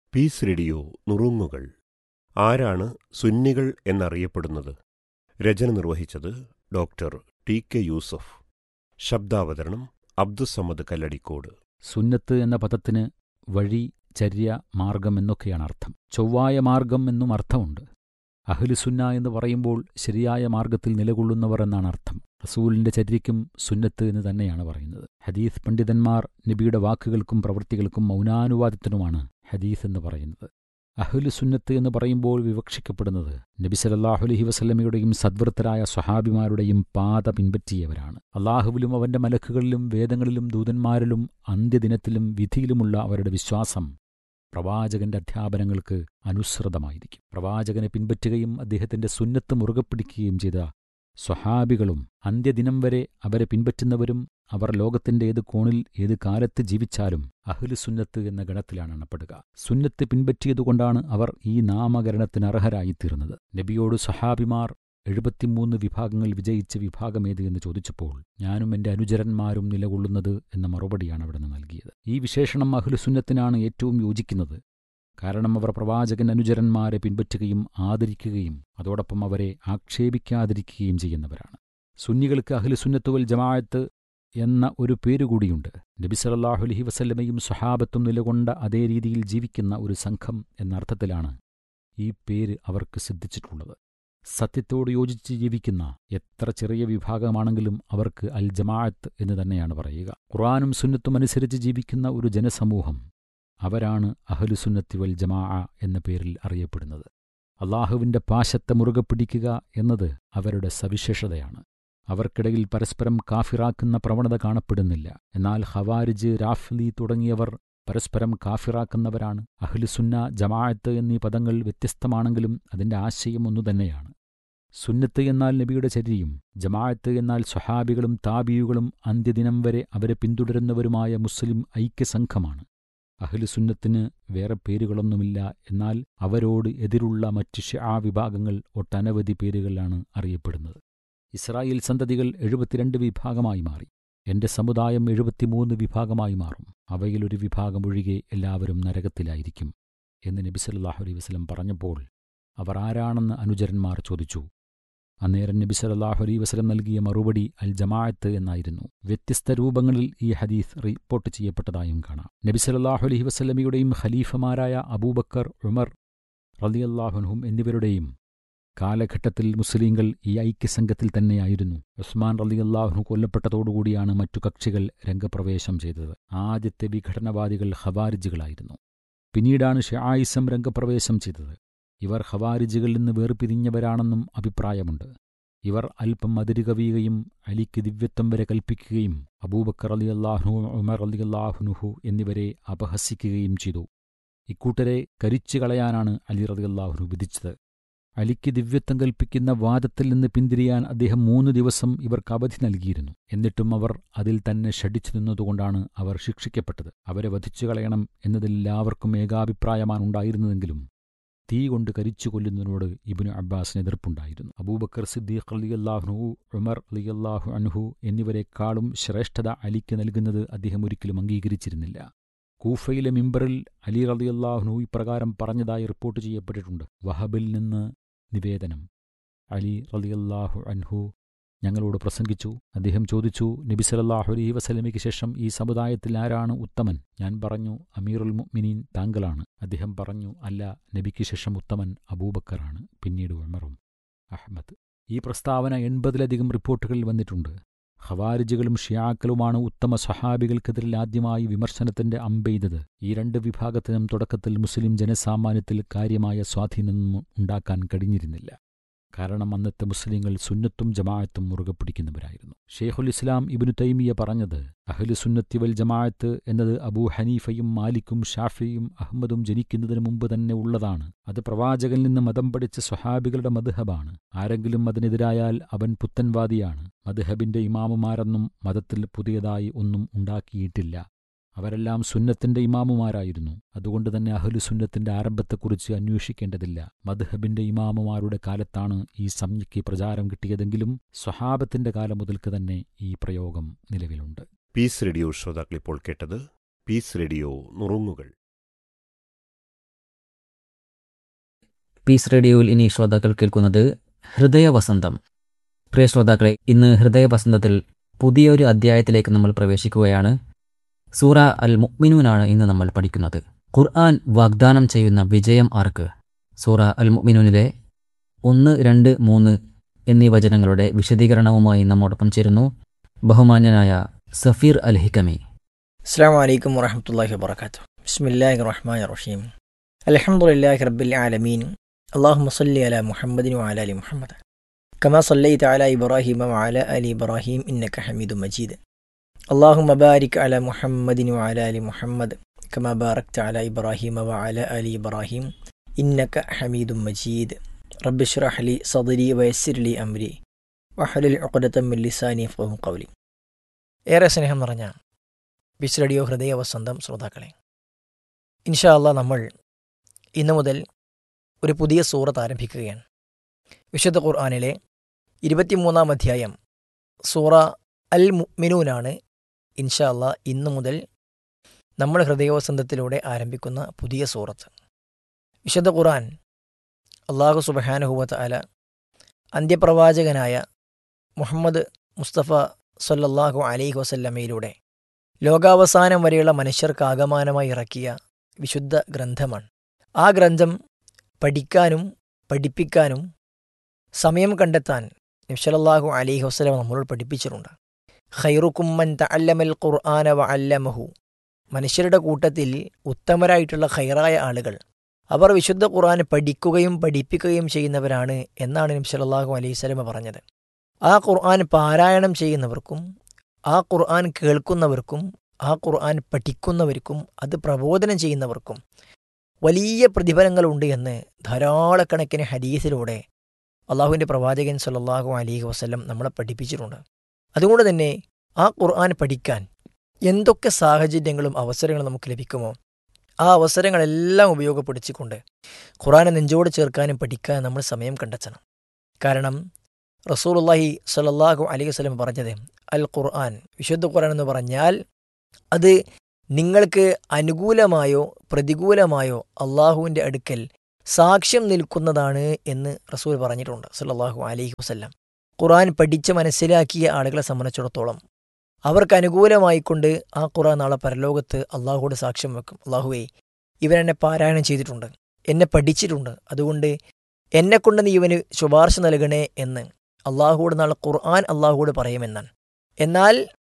piece radio നുറുങ്ങുകൾ ആരാണ് സുന്നികൾ എന്നറിയപ്പെടുന്നത് രചന നിർവഹിച്ചത് ഡോക്ടർ ടി കെ യൂസഫ് ശബ്ദാവതരണം അബ്ദുസമ്മദ് കല്ലടിക്കോട് സുന്നത്ത് എന്ന പദത്തിന് വഴി ചര്യ മാർഗം എന്നൊക്കെയാണ് അർത്ഥം ചൊവ്വായ മാർഗം എന്നും അർത്ഥമുണ്ട് അഹ്ലുസുന്ന എന്ന് പറയുമ്പോൾ ശരിയായ മാർഗത്തിൽ നിലകൊള്ളുന്നവർ എന്നാണ് അർത്ഥം റസൂലിന്റെ ചര്യയ്ക്കും സുന്നത്ത് എന്ന് തന്നെയാണ് പറയുന്നത് ഹദീസ് പണ്ഡിതന്മാർ നബിയുടെ വാക്കുകൾക്കും പ്രവൃത്തികൾക്കും മൗനാനുവാദത്തിനുമാണ് ഹദീസ് എന്ന് പറയുന്നത് അഹ്ലു സുന്നത്ത് എന്ന് പറയുമ്പോൾ വിവക്ഷിക്കപ്പെടുന്നത് നബി സലല്ലാഹു അലഹി വസല്ലമയുടെയും സദ്വൃത്തരായ സ്വഹാബിമാരുടെയും പാത പിൻപറ്റിയവരാണ് അള്ളാഹുവിലും അവന്റെ മലക്കുകളിലും വേദങ്ങളിലും ദൂതന്മാരിലും അന്ത്യദിനത്തിലും വിധിയിലുമുള്ള അവരുടെ വിശ്വാസം പ്രവാചകന്റെ അധ്യാപനങ്ങൾക്ക് അനുസൃതമായിരിക്കും പ്രവാചകനെ പിൻപറ്റുകയും അദ്ദേഹത്തിന്റെ സുന്നത്ത് മുറുകെ പിടിക്കുകയും ചെയ്ത സ്വഹാബികളും അന്ത്യദിനം വരെ അവരെ പിൻപറ്റുന്നവരും അവർ ലോകത്തിന്റെ ഏത് കോണിൽ ഏത് കാലത്ത് ജീവിച്ചാലും അഹ്ലു സുന്നത്ത് എന്ന ഗണത്തിലാണ് എണ്ണപ്പെടുക സുന്നത്ത് പിൻപറ്റിയതുകൊണ്ടാണ് അവർ ഈ നാമകരണത്തിന് അർഹരായിത്തീർന്നത് നബിയോട് സ്വഹാബിമാർ എഴുപത്തിമൂന്ന് വിഭാഗങ്ങൾ വിജയിച്ച വിഭാഗമേത് എന്ന് ചോദിച്ചപ്പോൾ ഞാനും എന്റെ അനുചരന്മാരും നിലകൊള്ളുന്നത് എന്ന മറുപടിയാണ് അവിടുന്ന് നൽകിയത് ഈ വിശേഷണം അഹ്ലുസുന്നത്തിനാണ് ഏറ്റവും യോജിക്കുന്നത് കാരണം അവർ പ്രവാചകൻ അനുചരന്മാരെ പിൻപറ്റുകയും ആദരിക്കുകയും അതോടൊപ്പം അവരെ ആക്ഷേപിക്കാതിരിക്കുകയും ചെയ്യുന്നവരാണ് സുന്നികൾക്ക് അഹ്ലുസുന്നത്തുവൽ ജമാഅത്ത് എന്ന ഒരു പേരുകൂടിയുണ്ട് നബി സലല്ലാഹു അലഹി വസല്ലമയും സ്വഹാബത്തും നിലകൊണ്ട അതേ രീതിയിൽ ജീവിക്കുന്ന ഒരു സംഘം എന്ന അർത്ഥത്തിലാണ് ഈ പേര് അവർക്ക് സിദ്ധിച്ചിട്ടുള്ളത് സത്യത്തോട് യോജിച്ച് ജീവിക്കുന്ന എത്ര ചെറിയ വിഭാഗമാണെങ്കിലും അവർക്ക് അൽ ജമാഅത്ത് എന്ന് തന്നെയാണ് പറയുക ഖുറാനും സുന്നത്തും അനുസരിച്ച് ജീവിക്കുന്ന ഒരു ജനസമൂഹം അവരാണ് അഹലുസുന്നത്തി വൽ ജമാ എന്ന പേരിൽ അറിയപ്പെടുന്നത് അള്ളാഹുവിന്റെ പാശത്തെ മുറുകെ പിടിക്കുക എന്നത് അവരുടെ സവിശേഷതയാണ് അവർക്കിടയിൽ പരസ്പരം കാഫിറാക്കുന്ന പ്രവണത കാണപ്പെടുന്നില്ല എന്നാൽ ഹവാരിജ് രാഫ്ലി തുടങ്ങിയവർ പരസ്പരം കാഫിറാക്കുന്നവരാണ് അഹ്ലുസുന്ന ജമാഅത്ത് എന്നീ പദങ്ങൾ വ്യത്യസ്തമാണെങ്കിലും അതിന്റെ ആശയം ഒന്നുതന്നെയാണ് സുന്നത്ത് എന്നാൽ നബിയുടെ ചര്യയും ജമാഅത്ത് എന്നാൽ സ്വഹാബികളും താബിയുകളും അന്ത്യദിനം വരെ അവരെ പിന്തുടരുന്നവരുമായ മുസ്ലിം ഐക്യസംഘമാണ് അഹ്ലുസുന്നത്തിന് വേറെ പേരുകളൊന്നുമില്ല എന്നാൽ അവരോട് എതിരുള്ള മറ്റ് ഷിആ വിഭാഗങ്ങൾ ഒട്ടനവധി പേരുകളിലാണ് അറിയപ്പെടുന്നത് ഇസ്രായേൽ സന്തതികൾ എഴുപത്തിരണ്ട് വിഭാഗമായി മാറി എന്റെ സമുദായം എഴുപത്തിമൂന്ന് വിഭാഗമായി മാറും അവയിൽ ഒരു വിഭാഗം ഒഴികെ എല്ലാവരും നരകത്തിലായിരിക്കും എന്ന് നബി സല്ലാഹു അലൈഹി വസ്ലം പറഞ്ഞപ്പോൾ അവർ ആരാണെന്ന് അനുചരന്മാർ ചോദിച്ചു അന്നേരം നബി സല്ലാഹു അലൈഹി വസ്ലം നൽകിയ മറുപടി അൽ ജമാഅത്ത് എന്നായിരുന്നു വ്യത്യസ്ത രൂപങ്ങളിൽ ഈ ഹദീസ് റിപ്പോർട്ട് ചെയ്യപ്പെട്ടതായും കാണാം നബി സല്ലാഹു അലൈഹി വസ്ലമിയുടെയും ഖലീഫമാരായ അബൂബക്കർ ഉമർ റലിയല്ലാഹുൻഹും എന്നിവരുടെയും കാലഘട്ടത്തിൽ മുസ്ലിങ്ങൾ ഈ ഐക്യസംഘത്തിൽ തന്നെയായിരുന്നു ഉസ്മാൻ റലിയല്ലാഹു കൊല്ലപ്പെട്ടതോടുകൂടിയാണ് മറ്റു കക്ഷികൾ രംഗപ്രവേശം ചെയ്തത് ആദ്യത്തെ വിഘടനവാദികൾ ഹവാരിജുകളായിരുന്നു പിന്നീടാണ് ഷായിസം രംഗപ്രവേശം ചെയ്തത് ഇവർ ഹവാരിജുകളിൽ നിന്ന് വേർപിരിഞ്ഞവരാണെന്നും അഭിപ്രായമുണ്ട് ഇവർ അല്പം അതിരുകവിയുകയും അലിക്ക് ദിവ്യത്വം വരെ കൽപ്പിക്കുകയും അബൂബക്കർ അലി അള്ളാഹു ഉമർ അലി അള്ളാഹുനുഹു എന്നിവരെ അപഹസിക്കുകയും ചെയ്തു ഇക്കൂട്ടരെ കരിച്ചു കളയാനാണ് അലി റലി അള്ളാഹുനു വിധിച്ചത് അലിക്ക് ദിവ്യത്വം കൽപ്പിക്കുന്ന വാദത്തിൽ നിന്ന് പിന്തിരിയാൻ അദ്ദേഹം മൂന്ന് ദിവസം ഇവർക്ക് അവധി നൽകിയിരുന്നു എന്നിട്ടും അവർ അതിൽ തന്നെ ഷടിച്ചു നിന്നതുകൊണ്ടാണ് അവർ ശിക്ഷിക്കപ്പെട്ടത് അവരെ വധിച്ചു കളയണം എന്നതിൽ എല്ലാവർക്കും ഏകാഭിപ്രായമാണ് ഉണ്ടായിരുന്നതെങ്കിലും തീ കൊണ്ട് കരിച്ചു കൊല്ലുന്നതിനോട് ഇബിനു അബ്ബാസിന് എതിർപ്പുണ്ടായിരുന്നു അബൂബക്കർ സിദ്ദീഖ് അലിയല്ലാഹ്നു ഉമർ അലിയല്ലാഹു അൻഹു എന്നിവരെക്കാളും ശ്രേഷ്ഠത അലിക്ക് നൽകുന്നത് അദ്ദേഹം ഒരിക്കലും അംഗീകരിച്ചിരുന്നില്ല കൂഫയിലെ മിമ്പറിൽ അലി റലിയല്ലാഹ്നു ഇപ്രകാരം പറഞ്ഞതായി റിപ്പോർട്ട് ചെയ്യപ്പെട്ടിട്ടുണ്ട് വഹബിൽ നിന്ന് നിവേദനം അലി റലിയല്ലാഹു അൻഹു ഞങ്ങളോട് പ്രസംഗിച്ചു അദ്ദേഹം ചോദിച്ചു നബി സലല്ലാഹു അലൈഹി വസല്ലമയ്ക്ക് ശേഷം ഈ സമുദായത്തിൽ ആരാണ് ഉത്തമൻ ഞാൻ പറഞ്ഞു അമീറുൽ മുഅ്മിനീൻ താങ്കളാണ് അദ്ദേഹം പറഞ്ഞു അല്ല നബിക്ക് ശേഷം ഉത്തമൻ അബൂബക്കറാണ് പിന്നീട് ഉമറും അഹമ്മദ് ഈ പ്രസ്താവന എൺപതിലധികം റിപ്പോർട്ടുകളിൽ വന്നിട്ടുണ്ട് ഖവാരിജുകളും ഷിയാക്കളുമാണ് ഉത്തമ സഹാബികൾക്കെതിരിൽ ആദ്യമായി വിമർശനത്തിന്റെ അമ്പെയ്തത് ഈ രണ്ട് വിഭാഗത്തിനും തുടക്കത്തിൽ മുസ്ലിം ജനസാമാന്യത്തിൽ കാര്യമായ സ്വാധീനമൊന്നും ഉണ്ടാക്കാൻ കഴിഞ്ഞിരുന്നില്ല കാരണം അന്നത്തെ മുസ്ലിങ്ങൾ സുന്നത്തും ജമാഅത്തും മുറുകെ പിടിക്കുന്നവരായിരുന്നു ഷെയ്ഖുൽ ഇസ്ലാം ഇബിനു തൈമിയ പറഞ്ഞത് അഹ്ലു സുന്നത്തി വൽ ജമാഅത്ത് എന്നത് അബൂ ഹനീഫയും മാലിക്കും ഷാഫിയും അഹമ്മദും ജനിക്കുന്നതിന് മുമ്പ് തന്നെ ഉള്ളതാണ് അത് പ്രവാചകനിൽ നിന്ന് മതം പഠിച്ച സ്വഹാബികളുടെ മദ്ഹബാണ് ആരെങ്കിലും അതിനെതിരായാൽ അവൻ പുത്തൻവാദിയാണ് മദ്ഹബിന്റെ ഇമാമുമാരെന്നും മതത്തിൽ പുതിയതായി ഒന്നും ഉണ്ടാക്കിയിട്ടില്ല അവരെല്ലാം സുന്നത്തിന്റെ ഇമാമുമാരായിരുന്നു അതുകൊണ്ട് തന്നെ അഹ്ലു സുന്നത്തിന്റെ ആരംഭത്തെക്കുറിച്ച് അന്വേഷിക്കേണ്ടതില്ല മദ്ഹബിന്റെ ഇമാമുമാരുടെ കാലത്താണ് ഈ സംജ്ഞയ്ക്ക് പ്രചാരം കിട്ടിയതെങ്കിലും സ്വഹാബത്തിന്റെ കാലം മുതൽക്ക് തന്നെ ഈ പ്രയോഗം നിലവിലുണ്ട് പീസ് റേഡിയോ ശ്രോതാക്കൾ ഇപ്പോൾ കേട്ടത് പീസ് റേഡിയോ നുറുങ്ങുകൾ പീസ് റേഡിയോയിൽ ഇനി ശ്രോതാക്കൾ കേൾക്കുന്നത് ഹൃദയവസന്തം പ്രിയ ശ്രോതാക്കളെ ഇന്ന് ഹൃദയവസന്തത്തിൽ പുതിയൊരു അധ്യായത്തിലേക്ക് നമ്മൾ പ്രവേശിക്കുകയാണ് സൂറ അൽ മുഅ്മിനൂനാണ് ഇന്ന് നമ്മൾ പഠിക്കുന്നത് ഖുർആൻ വാഗ്ദാനം ചെയ്യുന്ന വിജയം ആർക്ക് സൂറ അൽ മുഅ്മിനൂനിലെ ഒന്ന് രണ്ട് മൂന്ന് എന്നീ വചനങ്ങളുടെ വിശദീകരണവുമായി നമ്മോടൊപ്പം ചേരുന്നു ബഹുമാന്യനായ സഫീർ അൽ ഹിക്കമി السلام عليكم ورحمة الله وبركاته بسم الله الرحمن الرحيم الحمد لله رب العالمين اللهم صل على محمد وعلى آل محمد كما صليت على إبراهيم وعلى آل إبراهيم إنك حميد مجيد اللهم بارك على محمد وعلى آل محمد كما باركت على إبراهيم وعلى آل إبراهيم إنك حميد مجيد رب اشرح لي صدري ويسر لي أمري وحلل عقدة من لساني يفقهوا قولي ഏറെ സ്നേഹം നിറഞ്ഞ ബിച്ച് റേഡിയോ ഹൃദയ വസന്തം ശ്രോതാക്കളെ ഇൻഷാ അള്ളാ നമ്മൾ ഇന്നു മുതൽ ഒരു പുതിയ സൂറത്ത് ആരംഭിക്കുകയാണ് വിശുദ്ധ ഖുർആാനിലെ ഇരുപത്തിമൂന്നാം അധ്യായം സൂറ അൽ മുഅ്മിനൂനാണ് ഇൻഷാ അള്ളാ ഇന്നു മുതൽ നമ്മൾ ഹൃദയവസന്തത്തിലൂടെ ആരംഭിക്കുന്ന പുതിയ സൂറത്ത് വിശുദ്ധ ഖുർആൻ അള്ളാഹു സുബഹാനുഹുവത്ത് അല അന്ത്യപ്രവാചകനായ മുഹമ്മദ് മുസ്തഫ സല്ലല്ലാഹു അലൈഹി വസല്ലമയിലൂടെ ലോകാവസാനം വരെയുള്ള മനുഷ്യർക്ക് ആകമാനമായി ഇറക്കിയ വിശുദ്ധ ഗ്രന്ഥമാണ് ആ ഗ്രന്ഥം പഠിക്കാനും പഠിപ്പിക്കാനും സമയം കണ്ടെത്താൻ നബ്സലല്ലാഹു അലൈഹി വസ്ലം നമ്മളോട് പഠിപ്പിച്ചിട്ടുണ്ട് ഖൈറുക്കുമ്മൻ തഅല്ലമൽ ഖുർആന വ അല്ലമഹു മനുഷ്യരുടെ കൂട്ടത്തിൽ ഉത്തമരായിട്ടുള്ള ഖൈറായ ആളുകൾ അവർ വിശുദ്ധ ഖുർആൻ പഠിക്കുകയും പഠിപ്പിക്കുകയും ചെയ്യുന്നവരാണ് എന്നാണ് നബ്സലല്ലാഹു അലൈഹി സ്വലമ പറഞ്ഞത് ആ ഖുർആൻ പാരായണം ചെയ്യുന്നവർക്കും ആ ഖുർആൻ കേൾക്കുന്നവർക്കും ആ ഖുർആൻ പഠിക്കുന്നവർക്കും അത് പ്രബോധനം ചെയ്യുന്നവർക്കും വലിയ പ്രതിഫലങ്ങളുണ്ട് എന്ന് ധാരാളക്കണക്കിന് ഹദീസിലൂടെ അള്ളാഹുവിൻ്റെ പ്രവാചകൻ സല്ലല്ലാഹു അലൈഹി വസ്ലം നമ്മളെ പഠിപ്പിച്ചിട്ടുണ്ട് അതുകൊണ്ട് തന്നെ ആ ഖുർആൻ പഠിക്കാൻ എന്തൊക്കെ സാഹചര്യങ്ങളും അവസരങ്ങളും നമുക്ക് ലഭിക്കുമോ ആ അവസരങ്ങളെല്ലാം ഉപയോഗപ്പെടുത്തിക്കൊണ്ട് ഖുർആനെ നെഞ്ചോട് ചേർക്കാനും പഠിക്കാനും നമ്മൾ സമയം കണ്ടെത്തണം കാരണം റസൂലുള്ളാഹി സ്വല്ലല്ലാഹു അലൈഹി വസല്ലം പറഞ്ഞത് അൽ ഖുർആൻ വിശുദ്ധ ഖുർആൻ എന്ന് പറഞ്ഞാൽ അത് നിങ്ങൾക്ക് അനുകൂലമായോ പ്രതികൂലമായോ അള്ളാഹുവിൻ്റെ അടുക്കൽ സാക്ഷ്യം നിൽക്കുന്നതാണ് എന്ന് റസൂൽ പറഞ്ഞിട്ടുണ്ട് സല്ലല്ലാഹു അലൈഹി വസല്ലം ഖുർആൻ പഠിച്ച് മനസ്സിലാക്കിയ ആളുകളെ സംബന്ധിച്ചിടത്തോളം അവർക്ക് അനുകൂലമായിക്കൊണ്ട് ആ ഖുർആൻ നാളെ പരലോകത്ത് അള്ളാഹുவோട് സാക്ഷ്യം വെക്കും അള്ളാഹുവേ ഇവനെന്നെ പാരായണം ചെയ്തിട്ടുണ്ട് എന്നെ പഠിച്ചിട്ടുണ്ട് അതുകൊണ്ട് എന്നെക്കൊണ്ട് നീ ഇവന് ശുപാർശ നൽകണേ എന്ന് അള്ളാഹുവോട് നാളെ ഖുർആൻ അള്ളാഹുവോട് പറയുമെന്നാണ് എന്നാൽ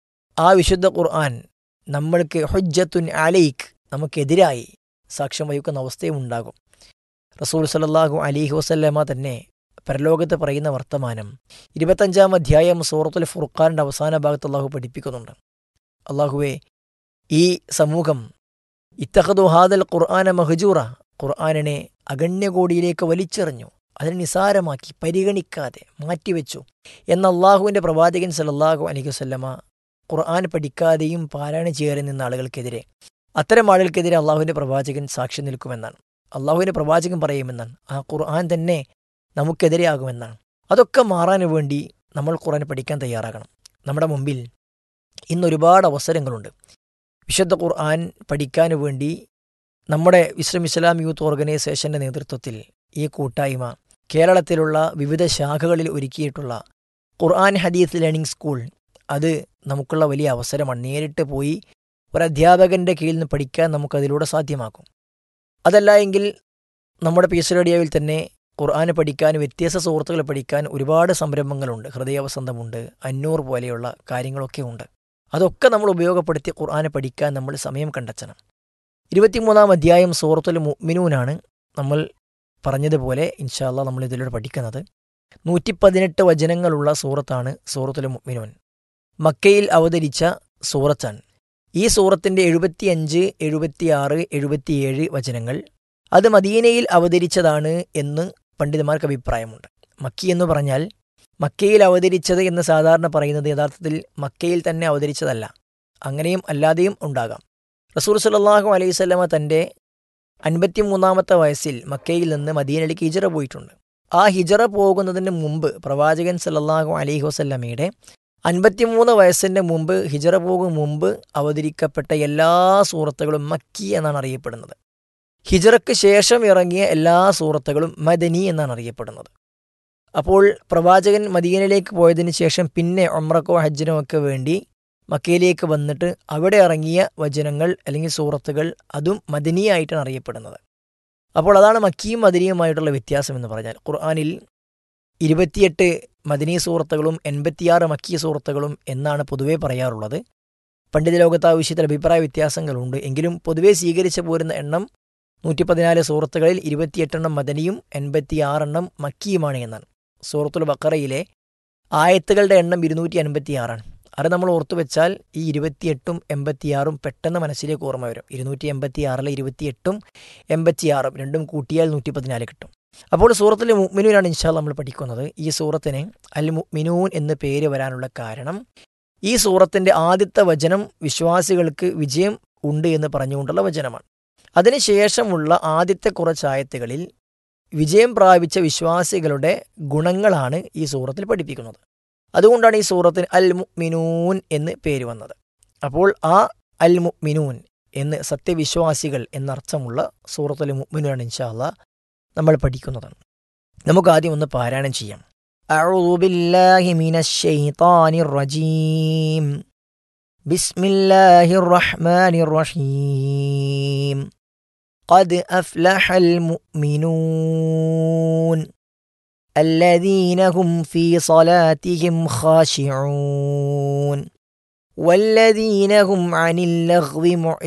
ആ വിശുദ്ധ ഖുർആൻ നമ്മൾക്ക് ഹുജ്ജത്തുൻ അലൈക്ക് നമുക്കെതിരായി സാക്ഷ്യം വഹിക്കുന്ന അവസ്ഥയും ഉണ്ടാകും റസൂൽ സല്ലല്ലാഹു അലിഹി വസല്ലമ തന്നെ പരലോകത്ത് പറയുന്ന വർത്തമാനം ഇരുപത്തഞ്ചാം അധ്യായം സൂറത്തുൽ ഫുർഖാനിൻ്റെ അവസാന ഭാഗത്ത് അള്ളാഹു പഠിപ്പിക്കുന്നുണ്ട് അള്ളാഹുവെ ഈ സമൂഹം ഇത്തഹദു ഹാദൽ ഖുർആന മഹജൂറ ഖുർആാനിനെ അഗണ്യകോടിയിലേക്ക് വലിച്ചെറിഞ്ഞു അതിനെ നിസാരമാക്കി പരിഗണിക്കാതെ മാറ്റിവെച്ചു എന്ന അള്ളാഹുവിൻ്റെ പ്രവാചകൻ സല്ലല്ലാഹു അലൈഹി വസല്ലമ ഖുർആൻ പഠിക്കാതെയും പാരായണം ചെയ്യാതെ നിന്ന ആളുകൾക്കെതിരെ അത്തരം ആളുകൾക്കെതിരെ അള്ളാഹുവിൻ്റെ പ്രവാചകൻ സാക്ഷി നിൽക്കുമെന്നാണ് അള്ളാഹുവിൻ്റെ പ്രവാചകൻ പറയുമെന്നാണ് ആ ഖുർആൻ തന്നെ നമുക്കെതിരെയാകുമെന്നാണ് അതൊക്കെ മാറാൻ വേണ്ടി നമ്മൾ ഖുർആൻ പഠിക്കാൻ തയ്യാറാകണം നമ്മുടെ മുമ്പിൽ ഇന്ന് ഒരുപാട് അവസരങ്ങളുണ്ട് വിശുദ്ധ ഖുർആൻ പഠിക്കാൻ വേണ്ടി നമ്മുടെ വിശ്രം ഇസ്ലാം യൂത്ത് ഓർഗനൈസേഷൻ്റെ നേതൃത്വത്തിൽ ഈ കൂട്ടായ്മ കേരളത്തിലുള്ള വിവിധ ശാഖകളിൽ ഒരുക്കിയിട്ടുള്ള ഖുർആൻ ഹദീസ് ലേണിംഗ് സ്കൂൾ അത് നമുക്കുള്ള വലിയ അവസരമാണ് നേരിട്ട് പോയി ഒരു അധ്യാപകൻ്റെ കീഴിൽ നിന്ന് പഠിക്കാൻ നമുക്കതിലൂടെ സാധ്യമാക്കും അതല്ല എങ്കിൽ നമ്മുടെ പി എസ് റേഡിയോയിൽ തന്നെ ഖുർആൻ പഠിക്കാൻ വ്യത്യസ്ത സുഹൃത്തുക്കളെ പഠിക്കാൻ ഒരുപാട് സംരംഭങ്ങളുണ്ട് ഹൃദയവസന്തമുണ്ട് അന്നൂർ പോലെയുള്ള കാര്യങ്ങളൊക്കെ ഉണ്ട് അതൊക്കെ നമ്മൾ ഉപയോഗപ്പെടുത്തി ഖുർആനെ പഠിക്കാൻ നമ്മൾ സമയം കണ്ടെത്തണം ഇരുപത്തിമൂന്നാം അധ്യായം സൂറത്തുൽ മുഅ്മിനൂനാണ് നമ്മൾ പറഞ്ഞതുപോലെ ഇൻഷാല്ല നമ്മൾ ഇതിലൂടെ പഠിക്കുന്നത് നൂറ്റി പതിനെട്ട് വചനങ്ങളുള്ള സൂറത്താണ് സൂറത്തുൽ മുഅ്മിനൂൻ മക്കയിൽ അവതരിച്ച സൂറത്താണ് ഈ സൂറത്തിൻ്റെ എഴുപത്തിയഞ്ച് എഴുപത്തിയാറ് എഴുപത്തിയേഴ് വചനങ്ങൾ അത് മദീനയിൽ അവതരിച്ചതാണ് എന്ന് പണ്ഡിതന്മാർക്ക് അഭിപ്രായമുണ്ട് മക്കി എന്ന് പറഞ്ഞാൽ മക്കയിൽ അവതരിച്ചത് എന്ന് സാധാരണ പറയുന്നത് യഥാർത്ഥത്തിൽ മക്കയിൽ തന്നെ അവതരിച്ചതല്ല അങ്ങനെയും അല്ലാതെയും ഉണ്ടാകാം റസൂൽ സല്ലാഹു അലൈഹി സ്വലമ തൻ്റെ അൻപത്തിമൂന്നാമത്തെ വയസ്സിൽ മക്കയിൽ നിന്ന് മദീനയിലേക്ക് ഹിജറ പോയിട്ടുണ്ട് ആ ഹിജറ പോകുന്നതിന് മുമ്പ് പ്രവാചകൻ സല്ലല്ലാഹു അലൈഹി വസല്ലമയുടെ അൻപത്തിമൂന്ന് വയസ്സിൻ്റെ മുമ്പ് ഹിജറ പോകും മുമ്പ് അവതരിക്കപ്പെട്ട എല്ലാ സൂറത്തുകളും മക്കി എന്നാണ് അറിയപ്പെടുന്നത് ഹിജറയ്ക്ക് ശേഷം ഇറങ്ങിയ എല്ലാ സൂറത്തുകളും മദനി എന്നാണ് അറിയപ്പെടുന്നത് അപ്പോൾ പ്രവാചകൻ മദീനയിലേക്ക് പോയതിനു ശേഷം പിന്നെ ഒമ്രക്കോ ഹജ്ജിനോ ഒക്കെ വേണ്ടി മക്കയിലേക്ക് വന്നിട്ട് അവിടെ ഇറങ്ങിയ വചനങ്ങൾ അല്ലെങ്കിൽ സൂറത്തുകൾ അതും മദനിയായിട്ടാണ് അറിയപ്പെടുന്നത് അപ്പോൾ അതാണ് മക്കിയും മദനിയുമായിട്ടുള്ള വ്യത്യാസം എന്ന് പറഞ്ഞാൽ ഖുർആാനിൽ ഇരുപത്തിയെട്ട് മദനി സൂറത്തുകളും എൺപത്തിയാറ് മക്കിയ സൂറത്തുകളും എന്നാണ് പൊതുവെ പറയാറുള്ളത് പണ്ഡിത ലോകത്ത് ആ വിഷയത്തിൽ അഭിപ്രായ വ്യത്യാസങ്ങളുണ്ട് എങ്കിലും പൊതുവെ സ്വീകരിച്ചു പോരുന്ന എണ്ണം നൂറ്റി പതിനാല് സൂറത്തുകളിൽ ഇരുപത്തിയെട്ടെണ്ണം മദനിയും എൺപത്തിയാറെണ്ണം മക്കിയുമാണ് എന്നാണ് സൂറത്തുൽ ബക്കറയിലെ ആയത്തുകളുടെ എണ്ണം ഇരുന്നൂറ്റി അൻപത്തിയാറാണ് അത് നമ്മൾ ഓർത്തു വെച്ചാൽ ഈ ഇരുപത്തിയെട്ടും എൺപത്തിയാറും പെട്ടെന്ന് മനസ്സിലേക്ക് ഓർമ്മ വരും ഇരുന്നൂറ്റി എൺപത്തിയാറിലെ ഇരുപത്തിയെട്ടും എൺപത്തിയാറും രണ്ടും കൂട്ടിയാൽ നൂറ്റി പതിനാല് കിട്ടും അപ്പോൾ സൂറത്തിലെ മുഅ്മിനൂനാണ് ഇൻഷാ നമ്മൾ പഠിക്കുന്നത് ഈ സൂറത്തിന് അൽ മുഅ്മിനൂൻ എന്ന് പേര് വരാനുള്ള കാരണം ഈ സൂറത്തിന്റെ ആദ്യത്തെ വചനം വിശ്വാസികൾക്ക് വിജയം ഉണ്ട് എന്ന് പറഞ്ഞുകൊണ്ടുള്ള വചനമാണ് അതിനുശേഷമുള്ള ആദ്യത്തെ കുറച്ച് ആയത്തുകളിൽ വിജയം പ്രാപിച്ച വിശ്വാസികളുടെ ഗുണങ്ങളാണ് ഈ സൂറത്തിൽ പഠിപ്പിക്കുന്നത് അതുകൊണ്ടാണ് ഈ സൂറത്തിന് അൽ മുഅ്മിനൂൻ എന്ന് പേര് വന്നത് അപ്പോൾ ആ അൽ മുഅ്മിനൂൻ എന്ന് സത്യവിശ്വാസികൾ എന്നർത്ഥമുള്ള സൂറത്തുൽ മുഅ്മിനൂനാണ് ഇൻഷാല്ല നമ്മൾ പഠിക്കുന്നതാണ് നമുക്ക് ആദ്യം ഒന്ന് പാരായണം ചെയ്യാം أعوذ بالله من الشيطان الرجيم بسم الله الرحمن الرحيم قد أفلح المؤمنون الذين هم في صلاتهم خاشعون والذين هم عن اللغو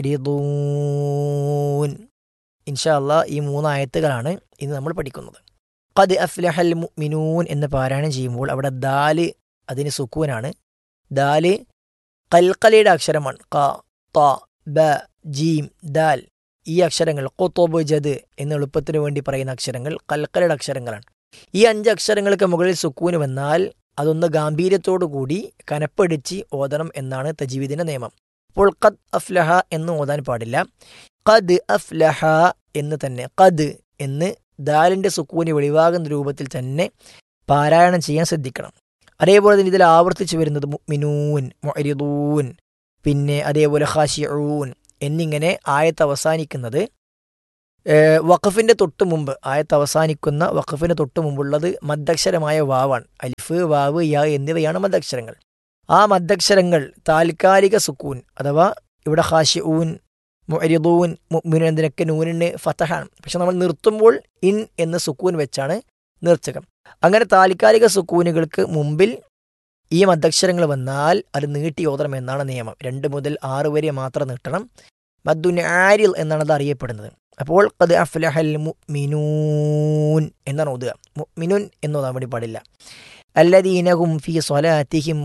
معرضون إن شاء الله ഈ മൂന്ന് ആയത്തുകളാണ് ഇന്ന് നമ്മൾ പഠിക്കുന്നത് ഖദ് അഫ്ലഹൽ മുഅ്മിനൂൻ എന്ന് പാരായണം ചെയ്യുമ്പോൾ അവിടെ ദാല് അതിന് സുക്കൂനാണ് ദാല് കൽക്കലയുടെ അക്ഷരമാണ് ക ത ബ ജീം ദാൽ ഈ അക്ഷരങ്ങൾ കൊത്തോബ് ജദ് എന്ന് എളുപ്പത്തിന് വേണ്ടി പറയുന്ന അക്ഷരങ്ങൾ കൽക്കലയുടെ അക്ഷരങ്ങളാണ് ഈ അഞ്ച് അക്ഷരങ്ങൾക്ക് മുകളിൽ സുക്കൂന് വന്നാൽ അതൊന്ന് ഗാംഭീര്യത്തോടു കൂടി കനപ്പടിച്ച് ഓതണം എന്നാണ് തജീവിദിന്റെ നിയമം അപ്പോൾ ഖദ് അഫ്ലഹ എന്ന് ഓതാൻ പാടില്ല ഖദ് അഫ്ലഹ എന്ന് തന്നെ ഖദ് എന്ന് ദാലിന്റെ സുക്കൂന് വെളിവാകുന്ന രൂപത്തിൽ തന്നെ പാരായണം ചെയ്യാൻ ശ്രദ്ധിക്കണം അതേപോലെ തന്നെ ഇതിൽ ആവർത്തിച്ചു വരുന്നത് മുഅ്മിനൂൻ മുഅരിദൂൻ പിന്നെ അതേപോലെ ഖാശിഊൻ എന്നിങ്ങനെ ആയത്ത് അവസാനിക്കുന്നത് വഖഫിന്റെ തൊട്ട് മുമ്പ് ആയത്ത് അവസാനിക്കുന്ന വഖഫിന് തൊട്ട് മുമ്പുള്ളത് മദ്ദക്ഷരമായ വാവാണ് അലിഫ് വാവ് യ എന്നിവയാണ് മദ്ദക്ഷരങ്ങൾ ആ മദ്ദക്ഷരങ്ങൾ താൽക്കാലിക സുക്കൂൻ അഥവാ ഇവിടെ ഖാശിഊൻ മുഅരിദൂൻ മുഅ്മിനൂൻ എന്നതിനൊക്കെ നൂനിന് ഫതഹാണ് പക്ഷെ നമ്മൾ നിർത്തുമ്പോൾ ഇൻ എന്ന സുക്കൂൻ വെച്ചാണ് നിർത്തുക അങ്ങനെ താൽക്കാലിക സുക്കൂനുകൾക്ക് മുമ്പിൽ ഈ മദ്ദക്ഷരങ്ങൾ വന്നാൽ അത് നീട്ടി ഓതണം എന്നാണ് നിയമം രണ്ട് മുതൽ ആറ് വരെ മാത്രം നീട്ടണം മദ്ദുൻ ആരിൽ എന്നാണ് അത് അറിയപ്പെടുന്നത് അപ്പോൾ അത് അഫ്ലഹൽ മുഅ്മിനൂൻ എന്നാണ് ഓതുക മുഅ്മിനുൻ എന്ന് ഓതാൻ വേണ്ടി പാടില്ല അല്ലദീനഹും ഫി സ്വലാത്തിഹിം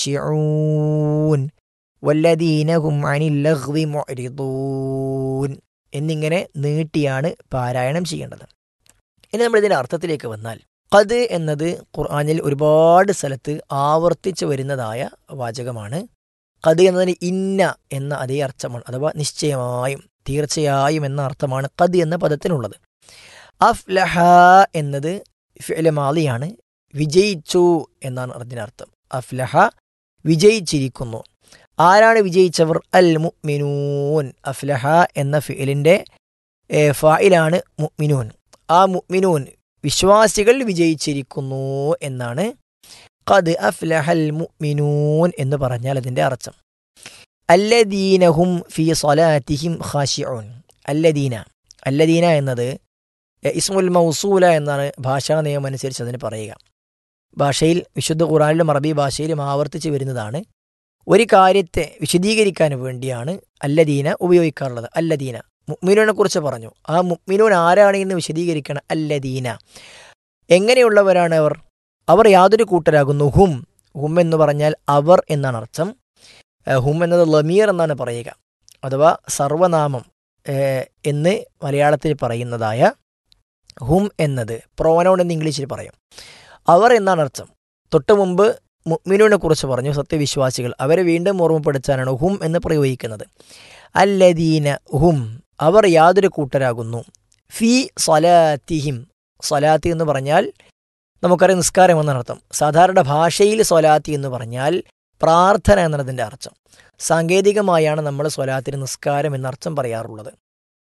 ഖാശിഊൻ വല്ലദീനഹും അനിൽ ലഗ്വി മുഅ്രിദൂൻ എന്നിങ്ങനെ നീട്ടിയാണ് പാരായണം ചെയ്യേണ്ടത് ഇനി നമ്മൾ ഇതിന്റെ അർത്ഥത്തിലേക്ക് വന്നാൽ ഖദ് എന്നത് ഖുർആനിൽ ഒരുപാട് സ്ഥലത്ത് ആവർത്തിച്ചു വരുന്നതായ വാചകമാണ് ഖദ് എന്നതിന് ഇന്ന എന്ന അതേ അർത്ഥമാണ് അഥവാ നിശ്ചയമായും തീർച്ചയായും എന്ന അർത്ഥമാണ് ഖദ് എന്ന പദത്തിനുള്ളത് അഫ്ലഹ എന്നത് ഫിലമാലിയാണ് വിജയിച്ചു എന്നാണ് അതിനർത്ഥം അഫ്ലഹ വിജയിച്ചിരിക്കുന്നു ആരാണ് വിജയിച്ചവർ അൽ മുഅ്മിനൂൻ അഫ്ലഹ എന്ന ഫിലിന്റെ ഫായിലാണ് മുഅ്മിനൂൻ ആ മുഅ്മിനൂൻ വിശ്വാസികൾ വിജയിച്ചിരിക്കുന്നു എന്നാണ് ഖദ് അഫ്ലഹൽ മുഅ്മിനൂൻ എന്ന് പറഞ്ഞാൽ അതിന്റെ അർത്ഥം അല്ലദീനഹും ഫി സ്വലാത്തിഹിം ഖാശിഊൻ അല്ലദീന അല്ലദീന എന്നത് ഇസ്മുൽ മൗസൂല എന്നാണ് ഭാഷാ നിയമം അനുസരിച്ച് അതിന് പറയുക ഭാഷയിൽ വിശുദ്ധ ഖുറാനിലും അറബി ഭാഷയിലും ആവർത്തിച്ച് വരുന്നതാണ് ഒരു കാര്യത്തെ വിശദീകരിക്കാൻ വേണ്ടിയാണ് അല്ലദീന ഉപയോഗിക്കാറുള്ളത് അല്ലദീന മുഅ്മിനൂനെ കുറിച്ച് പറഞ്ഞു ആ മുഅ്മിനൂൻ ആരാണ് എന്ന് വിശദീകരിക്കണം അല്ലദീന എങ്ങനെയുള്ളവരാണ് അവർ അവർ യാതൊരു കൂട്ടരാകുന്നു ഹും ഹും എന്ന് പറഞ്ഞാൽ അവർ എന്നാണ് അർത്ഥം ഹും എന്നത് ലമീർ എന്നാണ് പറയുക അഥവാ സർവനാമം എന്ന് മലയാളത്തിൽ പറയുന്നതായ ഹും എന്നത് പ്രോനൗൺ എന്ന് ഇംഗ്ലീഷിൽ പറയും അവർ എന്നാണ് അർത്ഥം തൊട്ടു മുമ്പ് മുഅ്മിനൂനെ കുറിച്ച് പറഞ്ഞു സത്യവിശ്വാസികൾ അവരെ വീണ്ടും ഓർമ്മപ്പെടുത്താനാണ് ഹും എന്ന് പ്രയോഗിക്കുന്നത് അല്ലദീന ഹും അവർ യാതൊരു കൂട്ടരാകുന്നു ഫി സ്വലാത്തിഹിം സ്വലാത്തി എന്ന് പറഞ്ഞാൽ നമുക്കറിയാം നിസ്കാരം എന്നർത്ഥം സാധാരണ ഭാഷയിൽ സ്വലാത്തി എന്ന് പറഞ്ഞാൽ പ്രാർത്ഥന എന്നതിൻ്റെ അർത്ഥം സാങ്കേതികമായാണ് നമ്മൾ സ്വലാത്തിന് നിസ്കാരം എന്നർത്ഥം പറയാറുള്ളത്